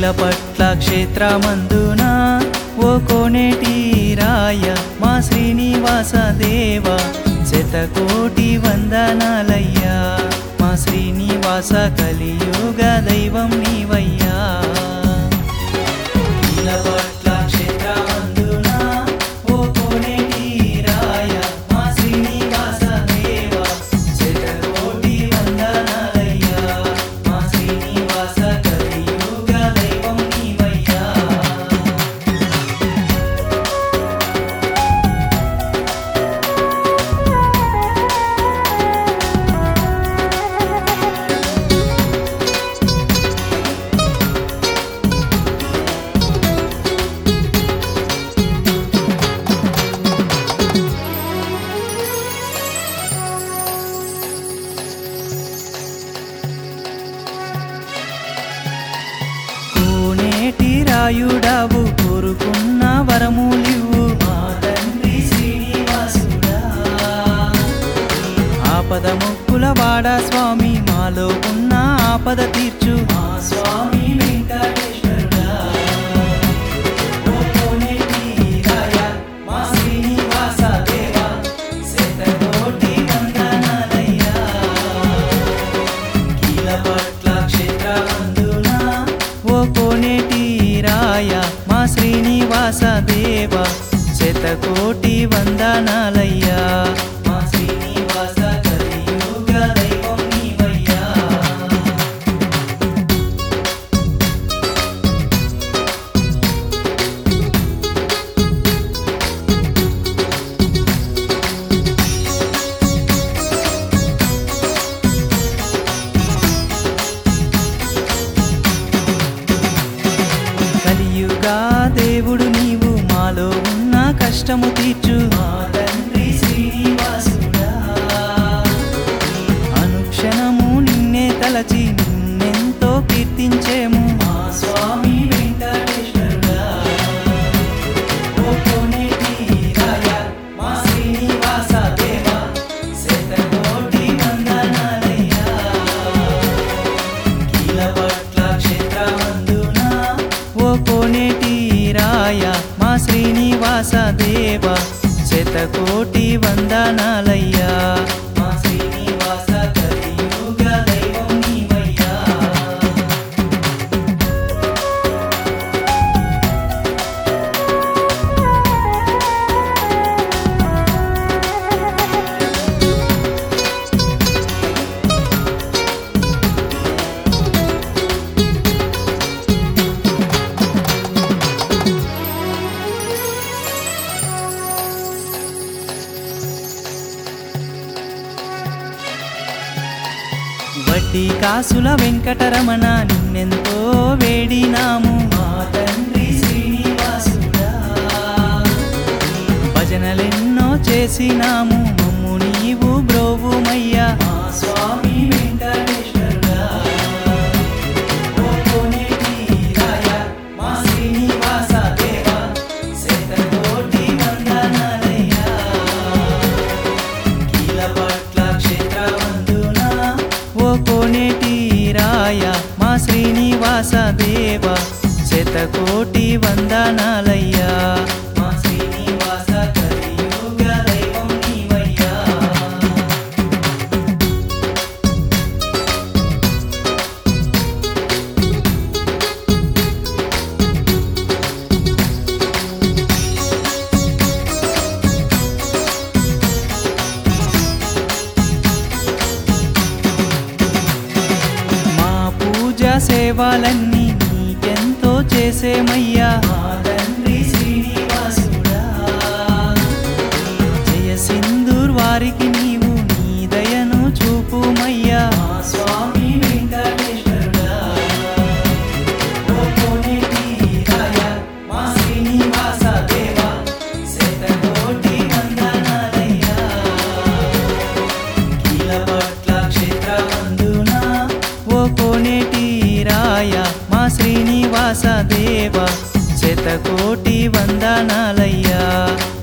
కీలపట్ల క్షేత్రమందున ఓ కోనేటి రాయ మా శ్రీనివాస దేవ శతకోటి వందనాలయ్యా మా శ్రీనివాస కలియుగ దైవం నీవయ్యా కీలపట్ల క్షేత్రమందున ఓ కోనేటి రాయ మా శ్రీనివాస దేవ శతకోటి వందనాలయ్యా మా శ్రీనివాస కలియుగ దైవం నీవయ్యా కోనేటి రాయుడావు కోరుకున్న వరములివ్వు మా తండ్రి శ్రీనివాసుడా ఆపద ముక్కుల వాడ స్వామి మాలో ఉన్న ఆపద తీర్చు మా స్వామి వెంకటేశ్వరుడా ఓ కోనేటి రాయ, మా శ్రీనివాస దేవా, శతకోటి వందనాలయ్యా. కీలపట్ల క్షేత్రమందున ఓ కోనేటి రాయ మా శ్రీనివాస దేవ శతకోటి వందనాలయ్యా మా శ్రీనివాస కలియుగ దైవం నీవయ్యా కలియుగా దేవుడు నీవు మాలో ఉన్న కష్టము తీర్చు మా తండ్రి శ్రీనివాసుడా అనుక్షణము నిన్నే తలచి నిన్నెంతో కీర్తించేము మా స్వామి వెంకటేశ్వరుడా ఓ కోనేటి రాయ, మా శ్రీనివాస దేవా, శతకోటి వందనాలయ్యా. కీలపట్ల క్షేత్రమందున ఓ కోనేటి రాయ మా శ్రీనివాస దేవ శతకోటి వందనాలయ్యా మా శ్రీనివాస కలియుగ దైవం నీవయ్యా వడ్డీ కాసుల వెంకటరమణ నిన్నెంతో వేడినాము మా తండ్రి శ్రీనివాసుడా భజనలెన్నో చేసినాము మమ్ము నీవు బ్రోవుమయ్యా మా స్వామి వెంకటేశ్వరుడా ఓ కోనేటి రాయ, మా శ్రీనివాస దేవా, శతకోటి వందనాలయ్యా. కీలపట్ల క్షేత్రమందున ఓ కోనేటి రాయ మా శ్రీనివాస దేవ శతకోటి వందనాలయ్యా మా శ్రీనివాస కలియుగ దైవం నీవయ్యా మా పూజ సేవలన్నీ నీకెంతో చేసేమయ్యా మా తండ్రి శ్రీనివాసుడా జయ సింధూర్ వారికి నీవు నీ దయను చూపుమయ్యా మా స్వామి వెంకటేశ్వరుడా ఓ కోనేటి రాయ, మా శ్రీనివాస దేవా, శతకోటి వందనాలయ్యా. కీలపట్ల క్షేత్రమందున ఓ కోనేటి రాయ మా శ్రీనివాస దేవ శతకోటి వందనాలయ్యా